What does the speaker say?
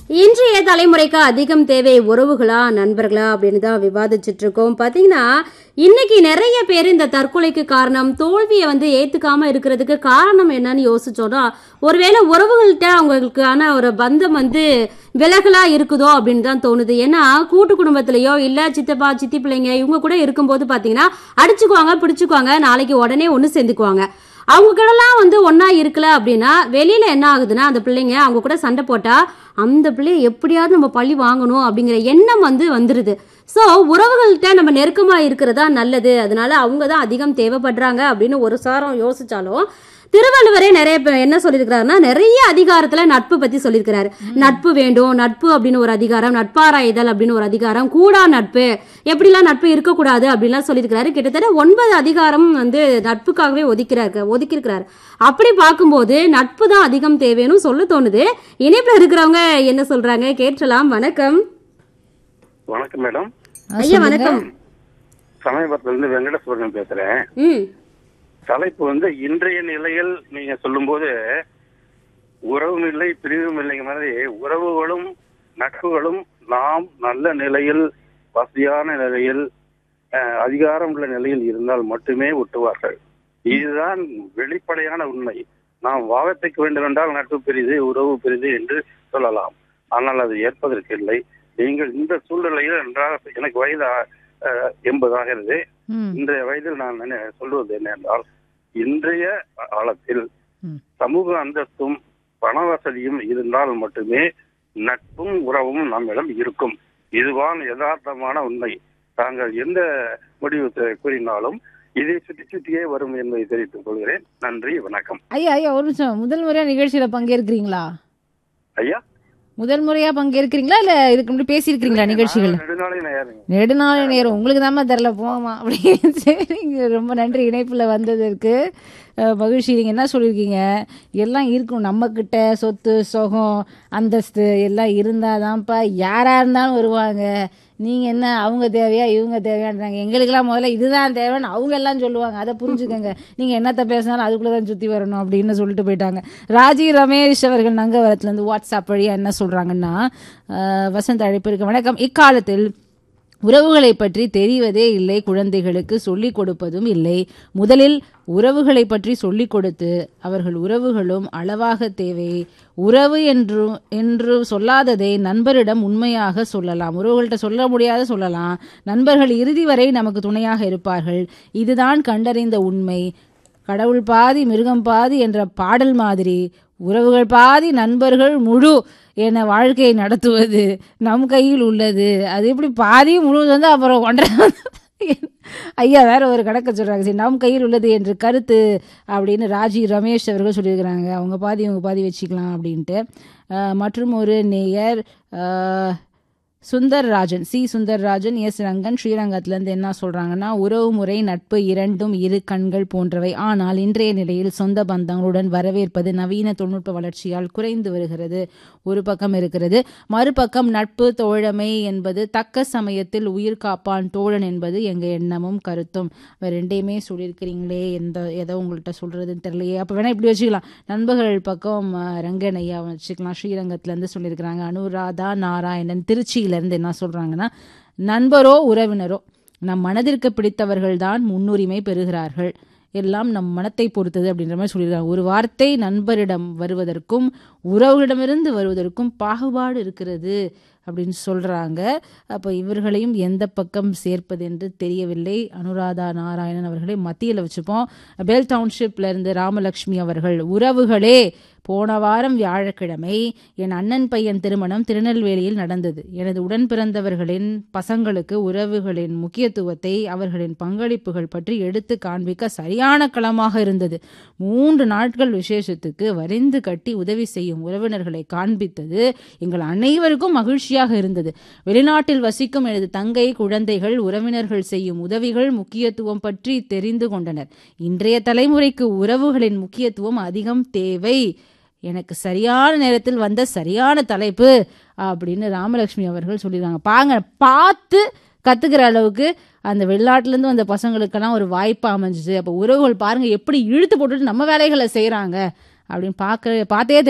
இன்றைய தலைமுறைக்கு அதிகம் தேவை உறவுகளா நண்பர்களா அப்படின்னு தான் விவாதிச்சுட்டு இருக்கோம் பாத்தீங்கன்னா இன்னைக்கு நிறைய பேர் இந்த தற்கொலைக்கு காரணம் தோல்வியை வந்து ஏத்துக்காம இருக்கிறதுக்கு காரணம் என்னன்னு யோசிச்சோம்னா ஒருவேளை உறவுகள்கிட்ட அவங்களுக்கான ஒரு பந்தம் வந்து விலகலா இருக்குதோ அப்படின்னு தான் தோணுது ஏன்னா கூட்டு குடும்பத்திலயோ இல்ல சித்தப்பா சித்தி பிள்ளைங்க இவங்க கூட இருக்கும்போது பாத்தீங்கன்னா அடிச்சுக்குவாங்க பிடிச்சுக்குவாங்க நாளைக்கு உடனே ஒன்று சேர்ந்துக்குவாங்க அவங்க கூடலாம் வந்து ஒண்ணா இருக்கல அப்படின்னா வெளியில என்ன ஆகுதுன்னா அந்த பிள்ளைங்க அவங்க கூட சண்டை போட்டா அந்த பிள்ளைய எப்படியாவது நம்ம பழி வாங்கணும் அப்படிங்கிற எண்ணம் வந்து வந்துருது ஸோ உறவுகள்கிட்ட நம்ம நெருக்கமா இருக்கிறதா நல்லது அதனால அவங்க தான் அதிகம் தேவைப்படுறாங்க அப்படின்னு ஒரு சாரம் யோசிச்சாலும் திருவள்ளுவரே நிறைய பேர் என்ன சொல்லியிருக்கிறாருன்னா நிறைய அதிகாரத்துல நட்பு பத்தி சொல்லியிருக்கிறாரு நட்பு வேண்டும் நட்பு அப்படின்னு ஒரு அதிகாரம் நட்பாராய்தல் அப்படின்னு ஒரு அதிகாரம் கூடா நட்பு எப்படிலாம் நட்பு இருக்கக்கூடாது அப்படின்லாம் சொல்லியிருக்கிறாரு கிட்டத்தட்ட ஒன்பது அதிகாரம் வந்து நட்புக்காகவே ஒதுக்கிறாரு ஒதுக்கியிருக்கிறாரு அப்படி பார்க்கும்போது நட்பு தான் அதிகம் தேவைன்னு சொல்ல தோணுது இணைப்புல இருக்கிறவங்க என்ன சொல்றாங்க கேட்கலாம் வணக்கம் வணக்கம் மேடம் ஐயா வணக்கம் சமயபுரத்துல இருந்து வெங்கடசுவரன் பேசுறேன் ம் தலைப்பு வந்து இன்றைய நிலையில் நீங்க சொல்லும்போது உறவும் இல்லை பிரிவும் இல்லைங்க மாதிரி உறவுகளும் நட்புகளும் நாம் நல்ல நிலையில் வசதியான நிலையில் அஹ், அதிகாரம் உள்ள நிலையில் இருந்தால் மட்டுமே ஒட்டுவார்கள் இதுதான் வெளிப்படையான உண்மை நாம் வாகத்துக்கு வேண்டும் என்றால் நட்பு பெரிது உறவு பெரிது என்று சொல்லலாம் ஆனால் அது ஏற்பதற்கு இல்லை நீங்கள் இந்த சூழ்நிலையில் நன்றாக எனக்கு வயது அஹ், எண்பது ஆகிறது ம், இன்றைய வயதில் நான் என்ன சொல்வது என்னென்றால் இன்றைய காலத்தில் ம். சமூக அந்தஸ்தும் பண வசதியும் இருந்தால் மட்டுமே நட்பும் உறவும் நம்மிடம் இருக்கும் இதுதான் யதார்த்தமான உண்மை தாங்கள் எந்த முடிவு தெ- கூறினாலும் இதை சுற்றி சுற்றியே வரும் என்பதை தெரிவித்துக் கொள்கிறேன் நன்றி வணக்கம் ஐயா ஐயா ஒரு நிமிஷம் முதல் முறையா நிகழ்ச்சியில பங்கேற்கிறீங்களா ஐயா முதல் முறையா பங்கேற்கிறீங்களா இல்ல இதுக்கு முன்னாடி பேசியிருக்கிறீங்களா நிகழ்ச்சிகள் நான் நெடுநாளை நேரம் நெடுநாள் நேரம் உங்களுக்கு தாம்மா தெரில போமா அப்படின்னு சரிங்க ரொம்ப நன்றி இணைப்புல வந்ததற்கு அஹ், மகிழ்ச்சி நீங்க என்ன சொல்லியிருக்கீங்க எல்லாம் இருக்கும் நம்ம கிட்ட சொத்து சுகம் அந்தஸ்து எல்லாம் இருந்தாதான்ப்பா யாரா இருந்தாலும் வருவாங்க நீங்க என்ன அவங்க தேவையா இவங்க தேவையான்றாங்க எங்களுக்கெல்லாம் முதல்ல இதுதான் தேவைன்னு அவங்க எல்லாம் சொல்லுவாங்க அதை புரிஞ்சுக்கங்க நீங்க என்னத்த பேசினாலும் அதுக்குள்ளதான் சுத்தி வரணும் அப்படின்னு சொல்லிட்டு போயிட்டாங்க ராஜி ரமேஷ் அவர்கள் நங்கவரத்துல இருந்து வாட்ஸ்அப் வழியா என்ன சொல்றாங்கன்னா அஹ், வசந்த் அழைப்பு இருக்கு வணக்கம் இக்காலத்தில் உறவுகளை பற்றி தெரிவதே இல்லை குழந்தைகளுக்கு சொல்லிக் கொடுப்பதும் இல்லை முதலில் உறவுகளை பற்றி சொல்லிக் கொடுத்து அவர்கள் உறவுகளும் அளவாக தேவை உறவு என்று என்று சொல்லாததை நண்பரிடம் உண்மையாக சொல்லலாம் உறவுகள்கிட்ட சொல்ல முடியாத சொல்லலாம் நண்பர்கள் இறுதி வரை நமக்கு துணையாக இருப்பார்கள் இதுதான் கண்டறிந்த உண்மை கடவுள் பாதி மிருகம் பாதி என்ற பாடல் மாதிரி உறவுகள் பாதி நண்பர்கள் முழு என வாழ்க்கையை நடத்துவது நம் கையில் உள்ளது அது எப்படி பாதி முழு வந்து அப்புறம் ஒன்றரை ஐயா வேற ஒரு கணக்க சொல்றாங்க சரி நம் கையில் உள்ளது என்று கருத்து அப்படின்னு ராஜி ரமேஷ் அவர்கள் சொல்லியிருக்கிறாங்க அவங்க பாதி இவங்க பாதி வச்சுக்கலாம் அப்படின்ட்டு அஹ், மற்றும் ஒரு நேயர் அஹ், சுந்தர்ராஜன் சி சுந்தர்ராஜன் எஸ் ரங்கன் ஸ்ரீரங்கத்திலேருந்து என்ன சொல்றாங்கன்னா உறவு முறை நட்பு இரண்டும் இரு கண்கள் போன்றவை ஆனால் இன்றைய நிலையில் சொந்த பந்தங்களுடன் வரவேற்பது நவீன தொழில்நுட்ப வளர்ச்சியால் குறைந்து வருகிறது ஒரு பக்கம் இருக்கிறது மறுபக்கம் நட்பு தோழமை என்பது தக்க சமயத்தில் உயிர் காப்பான் தோழன் என்பது எங்க எண்ணமும் கருத்தும் வேற ரெண்டையுமே சொல்லியிருக்கிறீங்களே எந்த எதை உங்கள்கிட்ட சொல்றதுன்னு தெரியலையே அப்ப வேணா இப்படி வச்சுக்கலாம் நண்பர்கள் பக்கம் அஹ், ரங்கன் ஐயா வச்சுக்கலாம் ஸ்ரீரங்கத்துல இருந்து சொல்லியிருக்கிறாங்க அனுராதா நாராயணன் திருச்சியில இருந்து என்ன சொல்றாங்கன்னா நண்பரோ உறவினரோ நம் மனதிற்கு பிடித்தவர்கள் தான் முன்னுரிமை பெறுகிறார்கள் எல்லாம் நம் மனத்தை பொறுத்தது அப்படின்ற மாதிரி சொல்லியிருக்காங்க ஒரு வார்த்தை நண்பரிடம் வருவதற்கும் உறவுகளிடமிருந்து வருவதற்கும் பாகுபாடு இருக்கிறது அப்படின்னு சொல்றாங்க அப்போ இவர்களையும் எந்த பக்கம் சேர்ப்பது என்று தெரியவில்லை அனுராதா நாராயணன் அவர்களை மத்தியில் வச்சுப்போம் பெல் டவுன்ஷிப்ல இருந்து ராமலட்சுமி அவர்கள் உறவுகளே போன வாரம் வியாழக்கிழமை என் அண்ணன் பையன் திருமணம் திருநெல்வேலியில் நடந்தது எனது உடன் பிறந்தவர்களின் பசங்களுக்கு உறவுகளின் முக்கியத்துவத்தை அவர்களின் பங்களிப்புகள் பற்றி எடுத்து காண்பிக்க சரியான களமாக இருந்தது மூன்று நாட்கள் விசேஷத்துக்கு வரைந்து கட்டி உதவி செய்யும் உறவினர்களை காண்பித்தது எங்கள் அனைவருக்கும் மகிழ்ச்சியாக இருந்தது வெளிநாட்டில் வசிக்கும் எனது தங்கை குழந்தைகள் உறவினர்கள் செய்யும் உதவிகள் முக்கியத்துவம் பற்றி தெரிந்து கொண்டனர் இன்றைய தலைமுறைக்கு உறவுகளின் முக்கியத்துவம் அதிகம் தேவை எனக்கு சரியான நேரத்தில் வந்த சரியான தலைப்பு அப்படின்னு ராமலட்சுமி அவர்கள் சொல்லியிருக்காங்க பாங்க பார்த்து கத்துக்கிற அளவுக்கு அந்த வெளிநாட்டிலேருந்து வந்த பசங்களுக்கெல்லாம் ஒரு வாய்ப்பு அமைஞ்சிச்சு அப்போ உறவுகள் பாருங்க எப்படி இழுத்து போட்டுட்டு நம்ம வேலைகளை செய்கிறாங்க அப்படின்னு பார்க்க பார்த்தே